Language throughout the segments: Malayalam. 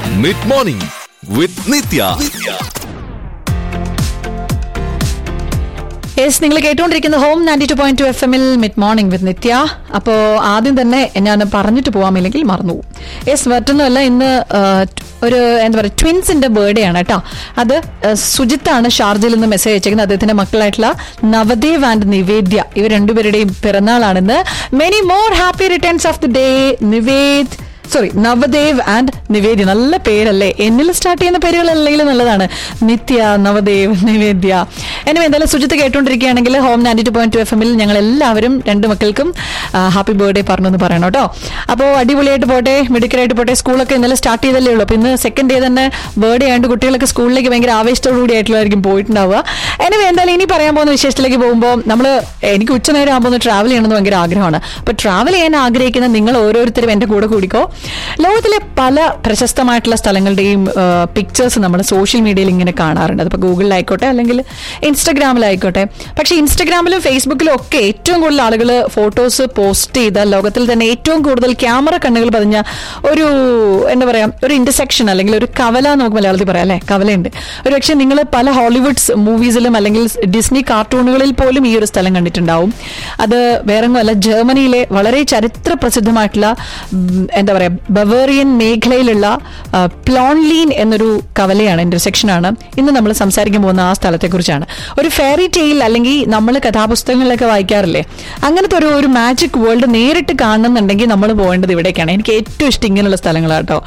mid morning with Nitya yes നിങ്ങൾ കേട്ടുകൊണ്ടിരിക്കുന്ന home ninety two point two F എമ്മിൽ മിഡ് മോർണിംഗ് വിത്ത് നിത്യ അപ്പോൾ ആദ്യം തന്നെ ഞാൻ പറഞ്ഞിട്ട് പോവാമില്ലെങ്കിൽ മറന്നു പോകും യെസ് മറ്റൊന്നുമല്ല ഇന്ന് ആ, ഒരു എന്താ പറയുക ട്വിൻസിന്റെ ബർത്ത്ഡേ ആണ് കേട്ടോ അത് ആ, സുജിത്താണ് ഷാർജയിൽ നിന്ന് മെസ്സേജ് അയച്ചേക്കുന്നത് അദ്ദേഹത്തിന്റെ മക്കളായിട്ടുള്ള നവദേവ് ആൻഡ് നിവേദ്യ ഇവർ രണ്ടുപേരുടെയും പിറന്നാളാണിന്ന് many more happy returns of the day Nived sorry Navadev and Nivedya നല്ല പേരല്ലേ എന്നിൽ സ്റ്റാർട്ട് ചെയ്യുന്ന പേരുകളല്ലെങ്കിലും നല്ലതാണ് നിത്യ നവദേവ് നിവേദ്യ എന്നെ എന്തായാലും സുജിത്ത് കേട്ടുകൊണ്ടിരിക്കുകയാണെങ്കിൽ home ninety two point two F എമ്മിൽ ഞങ്ങൾ എല്ലാവരും രണ്ട് മക്കൾക്കും ഹാപ്പി ബർത്ത്ഡേ പറഞ്ഞു എന്ന് പറയണം കേട്ടോ അപ്പോൾ അടിപൊളിയായിട്ട് പോട്ടെ മിടുക്കരായിട്ട് പോട്ടെ സ്കൂളൊക്കെ ഇന്നലെ സ്റ്റാർട്ട് ചെയ്തല്ലേ ഉള്ളൂ അപ്പോൾ ഇന്ന് സെക്കൻഡ് ഡേ തന്നെ ബർത്ത്ഡേ ആയതുകൊണ്ട് കുട്ടികളൊക്കെ സ്കൂളിലേക്ക് ഭയങ്കര ആവേശത്തോടു കൂടി ആയിട്ടുള്ളതായിരിക്കും പോയിട്ടുണ്ടാവുക എന്നെ എന്തായാലും ഇനി പറയാൻ പോകുന്ന വിശേഷത്തിലേക്ക് പോകുമ്പോൾ നമ്മൾ എനിക്ക് ഉച്ചനേരം ആകുമ്പോൾ ഒന്ന് ട്രാവൽ ചെയ്യണമെന്ന് ഭയങ്കര ആഗ്രഹമാണ് അപ്പോൾ ട്രാവൽ ചെയ്യാൻ ആഗ്രഹിക്കുന്ന നിങ്ങൾ ഓരോരുത്തരും എൻ്റെ കൂടെ കൂടിക്കോ ലോകത്തിലെ പല പ്രശസ്തമായിട്ടുള്ള സ്ഥലങ്ങളുടെയും പിക്ചേഴ്സ് നമ്മൾ സോഷ്യൽ മീഡിയയിൽ ഇങ്ങനെ കാണാറുണ്ട് അതിപ്പോൾ ഗൂഗിളിലായിക്കോട്ടെ അല്ലെങ്കിൽ ഇൻസ്റ്റഗ്രാമിലായിക്കോട്ടെ പക്ഷേ ഇൻസ്റ്റഗ്രാമിലും ഫേസ്ബുക്കിലും ഒക്കെ ഏറ്റവും കൂടുതൽ ആളുകൾ ഫോട്ടോസ് പോസ്റ്റ് ചെയ്ത ലോകത്തിൽ തന്നെ ഏറ്റവും കൂടുതൽ ക്യാമറ കണ്ണുകൾ പതിഞ്ഞ ഒരു എന്താ പറയാ ഒരു ഇന്റർസെക്ഷൻ അല്ലെങ്കിൽ ഒരു കവല നമുക്ക് മലയാളത്തിൽ പറയാം അല്ലെ കവലയുണ്ട് ഒരു പക്ഷേ നിങ്ങൾ പല ഹോളിവുഡ്സ് മൂവീസിലും അല്ലെങ്കിൽ ഡിസ്നി കാർട്ടൂണുകളിൽ പോലും ഈ ഒരു സ്ഥലം കണ്ടിട്ടുണ്ടാവും അത് വേറെങ്ങുമല്ല ജർമ്മനിയിലെ വളരെ ചരിത്ര പ്രസിദ്ധമായിട്ടുള്ള ഉം, എന്താ പറയാ ബവേറിയൻ മേഖലയിലുള്ള ആ, പ്ലോൺലീൻ എന്നൊരു കവലയാണ് ഇന്റർസെക്ഷനാണ് ഇന്ന് നമ്മൾ സംസാരിക്കാൻ പോകുന്ന ആ സ്ഥലത്തെക്കുറിച്ചാണ് ഒരു ഫെയറി ടെയിൽ അല്ലെങ്കിൽ നമ്മൾ കഥാപുസ്തകങ്ങളിലൊക്കെ വായിക്കാറില്ലേ അങ്ങനത്തെ ഒരു ഒരു മാജിക് വേൾഡ് നേരിട്ട് കാണണമെന്നുണ്ടെങ്കിൽ നമ്മൾ പോകേണ്ടത് ഇവിടേക്കാണ് എനിക്ക് ഏറ്റവും ഇഷ്ടം ഇങ്ങനെയുള്ള സ്ഥലങ്ങളാട്ടോ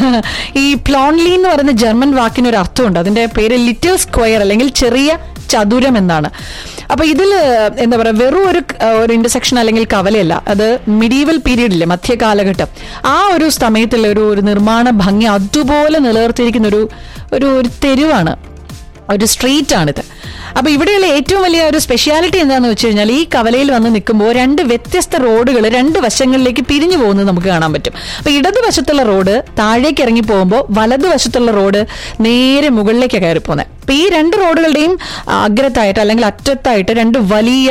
ഈ പ്ലോൺലീൻ എന്ന് പറയുന്ന ജർമ്മൻ വാക്കിന് ഒരു അർത്ഥമുണ്ട് അതിന്റെ പേര് ലിറ്റിൽ സ്ക്വയർ അല്ലെങ്കിൽ ചെറിയ ചതുരം എന്നാണ് അപ്പൊ ഇതിൽ എന്താ പറയാ വെറും ഒരു ക- ഒരു ഇന്റർസെക്ഷൻ അല്ലെങ്കിൽ കവലയല്ല അത് മിഡീവൽ പീരീഡില്ലേ മധ്യകാലഘട്ടം ആ ഒരു സമയത്തുള്ള ഒരു ഒരു നിർമ്മാണ ഭംഗി അതുപോലെ നിലനിർത്തിയിരിക്കുന്ന ഒരു ഒരു ഒരു തെരുവാണ് ഒരു സ്ട്രീറ്റ് ആണിത് അപ്പൊ ഇവിടെയുള്ള ഏറ്റവും വലിയ ഒരു സ്പെഷ്യാലിറ്റി എന്താണെന്ന് വെച്ച് കഴിഞ്ഞാൽ ഈ കവലയിൽ വന്ന് നിൽക്കുമ്പോൾ രണ്ട് വ്യത്യസ്ത റോഡുകൾ രണ്ട് വശങ്ങളിലേക്ക് പിരിഞ്ഞു പോകുന്നത് നമുക്ക് കാണാൻ പറ്റും അപ്പൊ ഇടതുവശത്തുള്ള റോഡ് താഴേക്ക് ഇറങ്ങി പോകുമ്പോൾ വലതുവശത്തുള്ള റോഡ് നേരെ മുകളിലേക്ക് കയറി പോകുന്നത് അപ്പൊ ഈ രണ്ട് റോഡുകളുടെയും അഗ്രത്തായിട്ട് അല്ലെങ്കിൽ അറ്റത്തായിട്ട് രണ്ട് വലിയ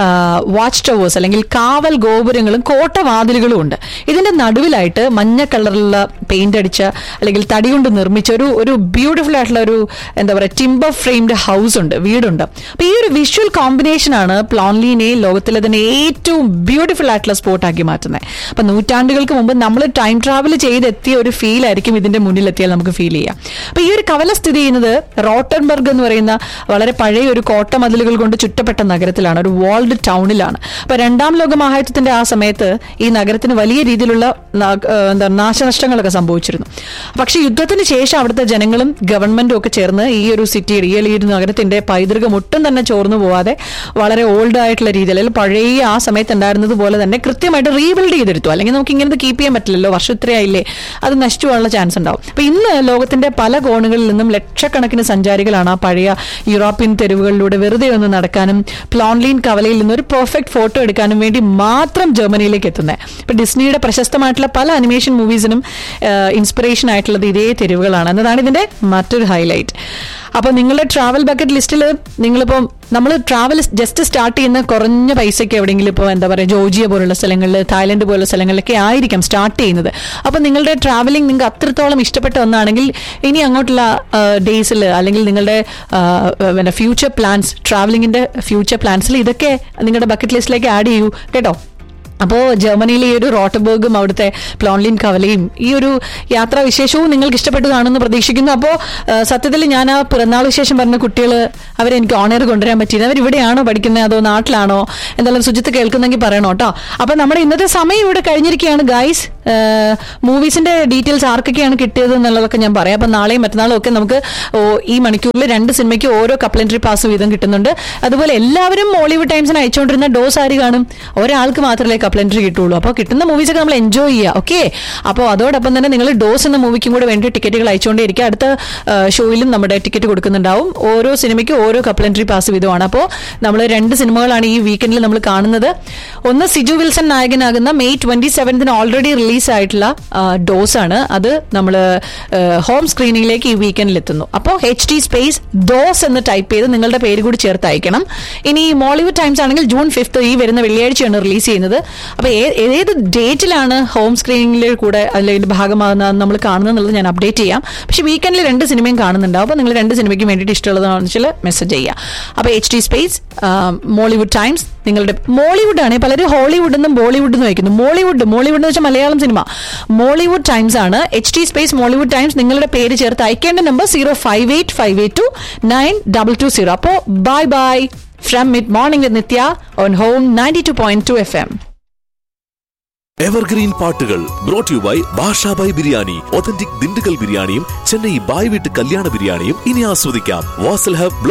വാച്ച് ടവേഴ്സ് അല്ലെങ്കിൽ കാവൽ ഗോപുരങ്ങളും കോട്ടവാതിലുകളും ഉണ്ട് ഇതിന്റെ നടുവിലായിട്ട് മഞ്ഞ കളറിലുള്ള പെയിന്റ് അടിച്ച അല്ലെങ്കിൽ തടി കൊണ്ട് നിർമ്മിച്ച ഒരു ഒരു ബ്യൂട്ടിഫുൾ ആയിട്ടുള്ള ഒരു എന്താ പറയുക ടിംബർ ഫ്രെയിംഡ് ഹൗസ് ഉണ്ട് വീടുണ്ട് അപ്പൊ ഈ ഒരു വിഷ്വൽ കോമ്പിനേഷൻ ആണ് പ്ലോൺലീനെ ലോകത്തിലെ തന്നെ ഏറ്റവും ബ്യൂട്ടിഫുൾ ആയിട്ടുള്ള സ്പോട്ടാക്കി മാറ്റുന്നത് അപ്പൊ നൂറ്റാണ്ടുകൾക്ക് മുമ്പ് നമ്മൾ ടൈം ട്രാവൽ ചെയ്തെത്തിയ ഒരു ഫീൽ ആയിരിക്കും ഇതിന്റെ മുന്നിലെത്തിയാൽ നമുക്ക് ഫീൽ ചെയ്യാം അപ്പൊ ഈ ഒരു കവല സ്ഥിതി ചെയ്യുന്നത് റോട്ടൻബർഗ് എന്ന് പറയുന്ന വളരെ പഴയ ഒരു കോട്ടമതിലുകൾ കൊണ്ട് ചുറ്റപ്പെട്ട നഗരത്തിലാണ് ഒരു വാൾഡ് ടൗണിലാണ് അപ്പൊ രണ്ടാം ലോക മഹായുദ്ധത്തിന്റെ ആ സമയത്ത് ഈ നഗരത്തിന് വലിയ രീതിയിലുള്ള ന- ഏഹ് എന്താ നാശനഷ്ടങ്ങളൊക്കെ സംഭവിച്ചിരുന്നു പക്ഷെ യുദ്ധത്തിന് ശേഷം അവിടുത്തെ ജനങ്ങളും ഗവൺമെന്റും ഒക്കെ ചേർന്ന് ഈ ഒരു സിറ്റിയുടെ ഈ ഒരു നഗരത്തിന്റെ പൈതൃകം ഒട്ടും തന്നെ ചോർന്നു പോവാതെ വളരെ ഓൾഡ് ആയിട്ടുള്ള രീതിയിൽ അല്ലെങ്കിൽ പഴയ ആ സമയത്ത് ഉണ്ടായിരുന്നത് പോലെ തന്നെ കൃത്യമായിട്ട് റീബിൽഡ് ചെയ്തെടുത്തു അല്ലെങ്കിൽ നമുക്ക് ഇങ്ങനത്തെ കീപ്പ് ചെയ്യാൻ പറ്റില്ലല്ലോ വർഷം ഇത്രയായില്ലേ അത് നശിച്ചു പോകാനുള്ള ചാൻസ് ഉണ്ടാവും അപ്പൊ ഇന്ന് ലോകത്തിന്റെ പല കോണുകളിൽ നിന്നും ലക്ഷക്കണക്കിന് സഞ്ചാരികളാണ് ആ പഴയ യൂറോപ്യൻ തെരുവുകളിലൂടെ വെറുതെ ഒന്ന് നടക്കാനും പ്ലോൺലീൻ കവലയിൽ നിന്ന് ഒരു പെർഫെക്റ്റ് ഫോട്ടോ എടുക്കാനും വേണ്ടി മാത്രം ജർമ്മനിയിലേക്ക് എത്തുന്നത് ഇപ്പൊ ഡിസ്നിയുടെ പ്രശസ്തമായിട്ടുള്ള പല അനിമേഷൻ മൂവീസിനും ഇൻസ്പിറേഷൻ ആയിട്ടുള്ളത് ഇതേ തെരുവുകളാണ് എന്നതാണ് ഇതിന്റെ മറ്റൊരു ഹൈലൈറ്റ് അപ്പോൾ നിങ്ങളുടെ ട്രാവൽ ബക്കറ്റ് ലിസ്റ്റിൽ നിങ്ങളിപ്പം നമ്മൾ ട്രാവൽ ജസ്റ്റ് സ്റ്റാർട്ട് ചെയ്യുന്ന കുറഞ്ഞ പൈസയ്ക്ക് എവിടെയെങ്കിലും ഇപ്പോൾ എന്താ പറയുക ജോർജിയ പോലുള്ള സ്ഥലങ്ങളിൽ തായ്ലൻഡ് പോലുള്ള സ്ഥലങ്ങളിലൊക്കെ ആയിരിക്കാം സ്റ്റാർട്ട് ചെയ്യുന്നത് അപ്പോൾ നിങ്ങളുടെ ട്രാവലിംഗ് നിങ്ങൾക്ക് അത്രത്തോളം ഇഷ്ടപ്പെട്ട ഒന്നാണെങ്കിൽ ഇനി അങ്ങോട്ടുള്ള ഡേയ്സിൽ അല്ലെങ്കിൽ നിങ്ങളുടെ ആ, പിന്നെ ഫ്യൂച്ചർ പ്ലാൻസ് ട്രാവലിംഗിന്റെ ഫ്യൂച്ചർ പ്ലാൻസിൽ ഇതൊക്കെ നിങ്ങളുടെ ബക്കറ്റ് ലിസ്റ്റിലേക്ക് ആഡ് ചെയ്യൂ കേട്ടോ അപ്പോൾ ജർമ്മനിയിലെ ഈ ഒരു റോട്ടബർഗും അവിടുത്തെ പ്ലോൺലിൻ കവലയും ഈ ഒരു യാത്രാ വിശേഷവും നിങ്ങൾക്ക് ഇഷ്ടപ്പെട്ടതാണെന്ന് പ്രതീക്ഷിക്കുന്നു അപ്പോൾ സത്യത്തിൽ ഞാൻ ആ പിറന്നാൾ വിശേഷം പറഞ്ഞ കുട്ടികൾ അവരെനിക്ക് ഓണർ കൊണ്ടുവരാൻ പറ്റിയത് അവർ ഇവിടെയാണോ പഠിക്കുന്നത് അതോ നാട്ടിലാണോ എന്തായാലും സുജിത്ത് കേൾക്കുന്നെങ്കിൽ പറയണം കേട്ടോ അപ്പോൾ നമ്മുടെ ഇന്നത്തെ സമയം ഇവിടെ കഴിഞ്ഞിരിക്കുകയാണ് ഗൈസ് മൂവീസിന്റെ ഡീറ്റെയിൽസ് ആർക്കൊക്കെയാണ് കിട്ടിയത് എന്നുള്ളതൊക്കെ ഞാൻ പറയാം അപ്പം നാളെയും മറ്റന്നാളും ഒക്കെ നമുക്ക് ഓ, ഈ മണിക്കൂറിൽ രണ്ട് സിനിമയ്ക്ക് ഓരോ കപ്ലൻട്രി പാസ് വീതം കിട്ടുന്നുണ്ട് അതുപോലെ എല്ലാവരും മോളിവുഡ് ടൈംസിന് അയച്ചുകൊണ്ടിരുന്ന ഡോസ് ആര് കാണും ഒരാൾക്ക് മാത്രമേ കപ്ലൻട്രി കിട്ടുള്ളൂ അപ്പോൾ കിട്ടുന്ന മൂവീസ് ഒക്കെ നമ്മൾ എൻജോയ് ചെയ്യുക ഓക്കെ അപ്പോൾ അതോടൊപ്പം തന്നെ നിങ്ങൾ ഡോസ് എന്ന മൂവിക്കും കൂടെ വേണ്ടി ടിക്കറ്റുകൾ അയച്ചുകൊണ്ടേയിരിക്കുക അടുത്ത ആ, ഷോയിലും നമ്മുടെ ടിക്കറ്റ് കൊടുക്കുന്നുണ്ടാവും ഓരോ സിനിമയ്ക്കും ഓരോ കപ്ലൻട്രി പാസ് വീതമാണ് അപ്പോൾ നമ്മൾ രണ്ട് സിനിമകളാണ് ഈ വീക്കെൻഡിൽ നമ്മൾ കാണുന്നത് ഒന്ന് സിജു വിൽസൺ നായകനാകുന്ന മെയ് ട്വന്റി സെവൻത്തിന് ഓൾറെഡി റിലീസ് റിലീസ് ആയിട്ടുള്ള ഡോസ് ആണ് അത് നമ്മൾ ഹോം സ്ക്രീനിങ്ങിലേക്ക് ഈ വീക്കെൻഡിൽ എത്തുന്നു അപ്പോൾ എച്ച് ഡി സ്പേസ് ഡോസ് എന്ന് ടൈപ്പ് ചെയ്ത് നിങ്ങളുടെ പേര് കൂടി ചേർത്ത് അയക്കണം ഇനി മോളിവുഡ് ടൈംസ് ആണെങ്കിൽ ജൂൺ ഫിഫ്ത്ത് ഈ വരുന്ന വെള്ളിയാഴ്ചയാണ് റിലീസ് ചെയ്യുന്നത് അപ്പോൾ ഏത് ഡേറ്റിലാണ് ഹോം സ്ക്രീനിങ്ങിൽ കൂടെ അല്ലെങ്കിൽ ഭാഗമാകുന്നത് നമ്മൾ കാണുന്നത് എന്നുള്ളത് ഞാൻ അപ്ഡേറ്റ് ചെയ്യാം പക്ഷേ വീക്കെൻഡിൽ രണ്ട് സിനിമയും കാണുന്നുണ്ടാവും അപ്പോൾ നിങ്ങൾ രണ്ട് സിനിമയ്ക്കും വേണ്ടിയിട്ട് ഇഷ്ടമുള്ളതാണെന്ന് വെച്ചാൽ മെസ്സേജ് ചെയ്യുക അപ്പോൾ H D space Mollywood Times നിങ്ങളുടെ മോളിവുഡ് ആണ് പലരും ഹോളിവുഡ് എന്നും ബോളിവുഡ് എന്ന് വയ്ക്കുന്നു മോളിവുഡ് മോളിവുഡ് എന്ന് വെച്ചാൽ മലയാളം സിനിമ മോളിവുഡ് ടൈംസ് ആണ് H D space Mollywood Times നിങ്ങളുടെ പേര് ചേർത്ത് അയക്കേണ്ട number zero five eight five eight two nine double two zero അപ്പോൾ bye bye from mid morning with Nitya on home ninety two point two F M evergreen പാട്ടുകൾ brought you by Basha Bhai biryani authentic Dindigul ബിരിയാണിയും ചെന്നൈ ബായ് വീട്ട് കല്യാണ ബിരിയാണിയും ഇനി ആസ്വദിക്കാം വാസൽ ഹബ്